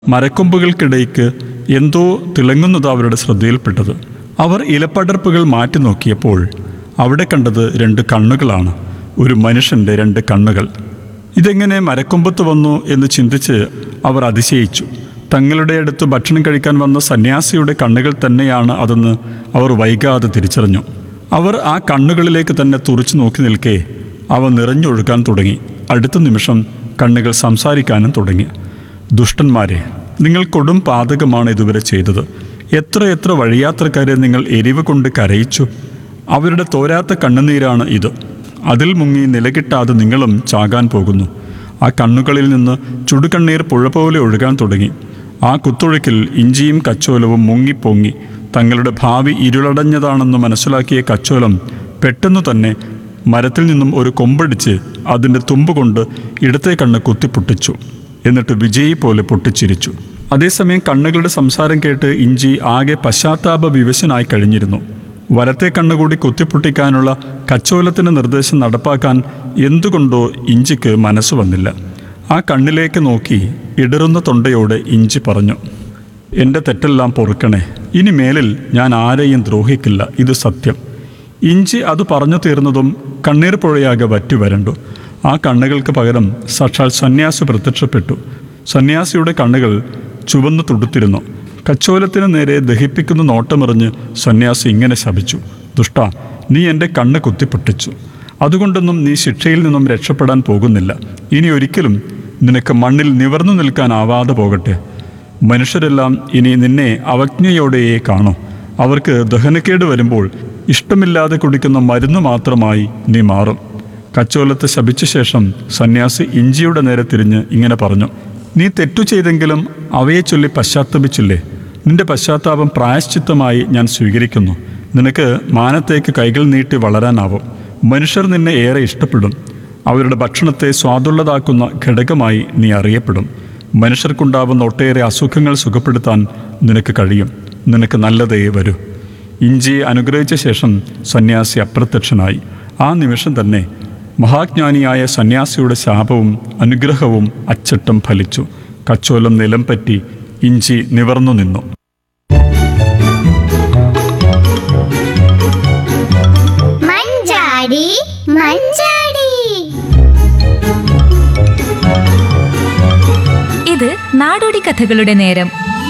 മരക്കൊമ്പുകൾക്കിടയ്ക്ക് എന്തോ തിളങ്ങുന്നത് അവരുടെ ശ്രദ്ധയിൽപ്പെട്ടത് അവർ ഇലപ്പടർപ്പുകൾ മാറ്റി നോക്കിയപ്പോൾ അവിടെ കണ്ടത് രണ്ട് കണ്ണുകളാണ് ഒരു മനുഷ്യൻ്റെ രണ്ട് കണ്ണുകൾ ഇതെങ്ങനെ മരക്കൊമ്പത്ത് വന്നു എന്ന് ചിന്തിച്ച് അവർ അതിശയിച്ചു തങ്ങളുടെ അടുത്ത് ഭക്ഷണം കഴിക്കാൻ വന്ന സന്യാസിയുടെ കണ്ണുകൾ തന്നെയാണ് അതെന്ന് അവർ വൈകാതെ തിരിച്ചറിഞ്ഞു അവർ ആ കണ്ണുകളിലേക്ക് തന്നെ തുറച്ചു നോക്കി നിൽക്കെ അവ നിറഞ്ഞൊഴുകാൻ തുടങ്ങി അടുത്ത നിമിഷം കണ്ണുകൾ സംസാരിക്കാനും തുടങ്ങി ദുഷ്ടന്മാരെ നിങ്ങൾ കൊടും പാതകമാണ് ഇതുവരെ ചെയ്തത് എത്ര എത്ര വഴിയാത്രക്കാരെ നിങ്ങൾ എരിവ് കൊണ്ട് കരയിച്ചു അവരുടെ തോരാത്ത കണ്ണുനീരാണ് ഇത് അതിൽ മുങ്ങി നിലകിട്ടാതെ നിങ്ങളും ചാകാൻ പോകുന്നു ആ കണ്ണുകളിൽ നിന്ന് ചുടുകണ്ണീർ പുഴ പോലെ ഒഴുകാൻ തുടങ്ങി ആ കുത്തൊഴുക്കിൽ ഇഞ്ചിയും കച്ചോലവും മുങ്ങിപ്പൊങ്ങി തങ്ങളുടെ ഭാവി ഇരുളടഞ്ഞതാണെന്ന് മനസ്സിലാക്കിയ കച്ചോലം പെട്ടെന്നു തന്നെ മരത്തിൽ നിന്നും ഒരു കൊമ്പടിച്ച് അതിൻ്റെ തുമ്പുകൊണ്ട് ഇടത്തെ കണ്ണ് കുത്തിപ്പൊട്ടിച്ചു എന്നിട്ട് വിജയി പോലെ പൊട്ടിച്ചിരിച്ചു അതേസമയം കണ്ണുകളുടെ സംസാരം കേട്ട് ഇഞ്ചി ആകെ പശ്ചാത്താപ വിവശനായി കഴിഞ്ഞിരുന്നു വലത്തെ കണ്ണുകൂടി കുത്തിപ്പൊട്ടിക്കാനുള്ള കച്ചോലത്തിൻ്റെ നിർദ്ദേശം നടപ്പാക്കാൻ എന്തുകൊണ്ടോ ഇഞ്ചിക്ക് മനസ്സ് വന്നില്ല ആ കണ്ണിലേക്ക് നോക്കി ഇടറുന്ന തൊണ്ടയോടെ ഇഞ്ചി പറഞ്ഞു എൻ്റെ തെറ്റെല്ലാം പൊറുക്കണേ ഇനി മേലിൽ ഞാൻ ആരെയും ദ്രോഹിക്കില്ല ഇത് സത്യം ഇഞ്ചി അത് പറഞ്ഞു തീർന്നതും കണ്ണീർ പുഴയാകെ വറ്റി വരണ്ടു ആ കണ്ണുകൾക്ക് പകരം സാക്ഷാൽ സന്യാസി പ്രത്യക്ഷപ്പെട്ടു സന്യാസിയുടെ കണ്ണുകൾ ചുവന്നു തുടുത്തിരുന്നു കച്ചോലത്തിന് നേരെ ദഹിപ്പിക്കുന്ന നോട്ടമെറിഞ്ഞ് സന്യാസി ഇങ്ങനെ ശപിച്ചു ദുഷ്ട നീ എൻ്റെ കണ്ണ് കുത്തിപ്പൊട്ടിച്ചു അതുകൊണ്ടൊന്നും നീ ശിക്ഷയിൽ നിന്നും രക്ഷപ്പെടാൻ പോകുന്നില്ല ഇനി ഒരിക്കലും നിനക്ക് മണ്ണിൽ നിവർന്നു നിൽക്കാനാവാതെ പോകട്ടെ മനുഷ്യരെല്ലാം ഇനി നിന്നെ അവജ്ഞയോടെയേ കാണൂ അവർക്ക് ദഹനക്കേട് വരുമ്പോൾ ഇഷ്ടമില്ലാതെ കുടിക്കുന്ന മരുന്ന് മാത്രമായി നീ മാറും കച്ചോലത്തെ ശപിച്ച ശേഷം സന്യാസി ഇഞ്ചിയുടെ നേരെ തിരിഞ്ഞ് ഇങ്ങനെ പറഞ്ഞു നീ തെറ്റു ചെയ്തെങ്കിലും അവയെ ചൊല്ലി പശ്ചാത്തപിച്ചില്ലേ നിന്റെ പശ്ചാത്താപം പ്രായശ്ചിത്തമായി ഞാൻ സ്വീകരിക്കുന്നു നിനക്ക് മാനത്തേക്ക് കൈകൾ നീട്ടി വളരാനാവും മനുഷ്യർ നിന്നെ ഏറെ ഇഷ്ടപ്പെടും അവരുടെ ഭക്ഷണത്തെ സ്വാദുള്ളതാക്കുന്ന ഘടകമായി നീ അറിയപ്പെടും മനുഷ്യർക്കുണ്ടാവുന്ന ഒട്ടേറെ അസുഖങ്ങൾ സുഖപ്പെടുത്താൻ നിനക്ക് കഴിയും നിനക്ക് നല്ലതേ വരൂ ഇഞ്ചിയെ അനുഗ്രഹിച്ച ശേഷം സന്യാസി അപ്രത്യക്ഷനായി ആ നിമിഷം തന്നെ മഹാജ്ഞാനിയായ സന്യാസിയുടെ ശാപവും അനുഗ്രഹവും അച്ചട്ടം ഫലിച്ചു കച്ചോലം നിലം പറ്റി ഇഞ്ചി നിവർന്നു നിന്നു മഞ്ചാടി മഞ്ചാടി ഇത് നാടോടി കഥകളുടെ നേരം